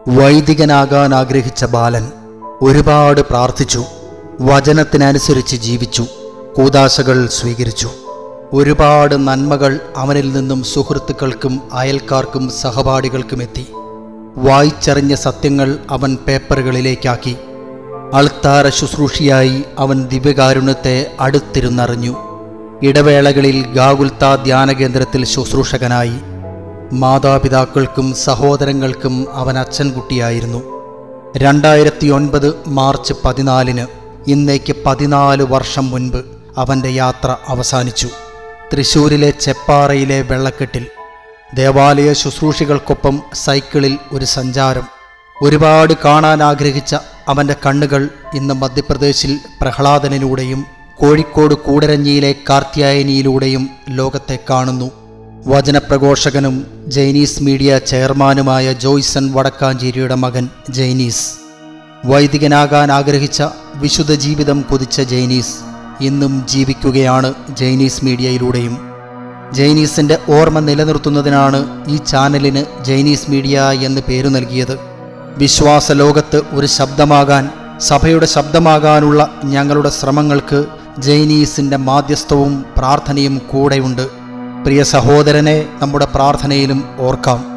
വൈദികനാകാൻ ആഗ്രഹിച്ച ബാലൻ ഒരുപാട് പ്രാർത്ഥിച്ചു വചനത്തിനനുസരിച്ച് ജീവിച്ചു കൂതാശകൾ സ്വീകരിച്ചു ഒരുപാട് നന്മകൾ അവനിൽ നിന്നും സുഹൃത്തുക്കൾക്കും അയൽക്കാർക്കും സഹപാഠികൾക്കും എത്തി വായിച്ചറിഞ്ഞ സത്യങ്ങൾ അവൻ പേപ്പറുകളിലേക്കാക്കി അൾത്താര ശുശ്രൂഷിയായി അവൻ ദിവ്യകാരുണ്യത്തെ അടുത്തിരുന്നറിഞ്ഞു ഇടവേളകളിൽ ഗാകുൽത്ത ധ്യാന കേന്ദ്രത്തിൽ ശുശ്രൂഷകനായി മാതാപിതാക്കൾക്കും സഹോദരങ്ങൾക്കും അവൻ അച്ഛൻകുട്ടിയായിരുന്നു രണ്ടായിരത്തി ഒൻപത് മാർച്ച് പതിനാലിന് ഇന്നേക്ക് പതിനാല് വർഷം മുൻപ് അവൻ്റെ യാത്ര അവസാനിച്ചു തൃശൂരിലെ ചെപ്പാറയിലെ വെള്ളക്കെട്ടിൽ ദേവാലയ ശുശ്രൂഷികൾക്കൊപ്പം സൈക്കിളിൽ ഒരു സഞ്ചാരം ഒരുപാട് കാണാൻ ആഗ്രഹിച്ച അവൻ്റെ കണ്ണുകൾ ഇന്ന് മധ്യപ്രദേശിൽ പ്രഹ്ലാദനിലൂടെയും കോഴിക്കോട് കൂടരഞ്ഞിയിലെ കാർത്യായനിയിലൂടെയും ലോകത്തെ കാണുന്നു വചനപ്രഘോഷകനും ജൈനീസ് മീഡിയ ചെയർമാനുമായ ജോയ്സൺ വടക്കാഞ്ചേരിയുടെ മകൻ ജൈനീസ് വൈദികനാകാൻ ആഗ്രഹിച്ച വിശുദ്ധ ജീവിതം കൊതിച്ച ജൈനീസ് ഇന്നും ജീവിക്കുകയാണ് ജൈനീസ് മീഡിയയിലൂടെയും ജൈനീസിൻ്റെ ഓർമ്മ നിലനിർത്തുന്നതിനാണ് ഈ ചാനലിന് ജൈനീസ് മീഡിയ എന്ന് പേരു നൽകിയത് വിശ്വാസ ലോകത്ത് ഒരു ശബ്ദമാകാൻ സഭയുടെ ശബ്ദമാകാനുള്ള ഞങ്ങളുടെ ശ്രമങ്ങൾക്ക് ജൈനീസിൻ്റെ മാധ്യസ്ഥവും പ്രാർത്ഥനയും കൂടെയുണ്ട് പ്രിയ സഹോദരനെ നമ്മുടെ പ്രാർത്ഥനയിലും ഓർക്കാം